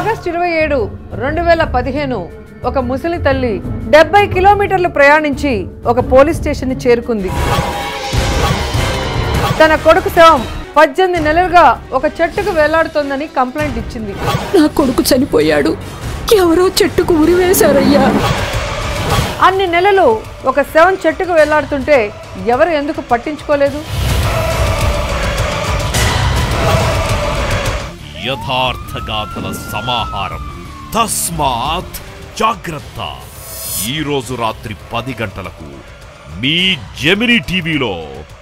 August ఇరవై ఏడు రెండు వేల పదిహేను ఒక ముసలి తల్లి డెబ్బై కిలోమీటర్లు ప్రయాణించి ఒక పోలీస్ స్టేషన్ చేరుకుంది తన కొడుకు శవం పద్దెనిమిది నెలలుగా ఒక చెట్టుకు వేలాడుతోందని కంప్లైంట్ ఇచ్చింది నా కొడుకు చనిపోయాడు ఎవరో చెట్టుకు ఉరి వేశారయ్యా అన్ని నెలలు ఒక శవం చెట్టుకు వేలాడుతుంటే ఎవరు ఎందుకు పట్టించుకోలేదు యథార్థ గాథల సమాహారం తస్మాత్ జాగ్రత్త ఈ రోజు రాత్రి పది గంటలకు మీ జెమిని టీవీలో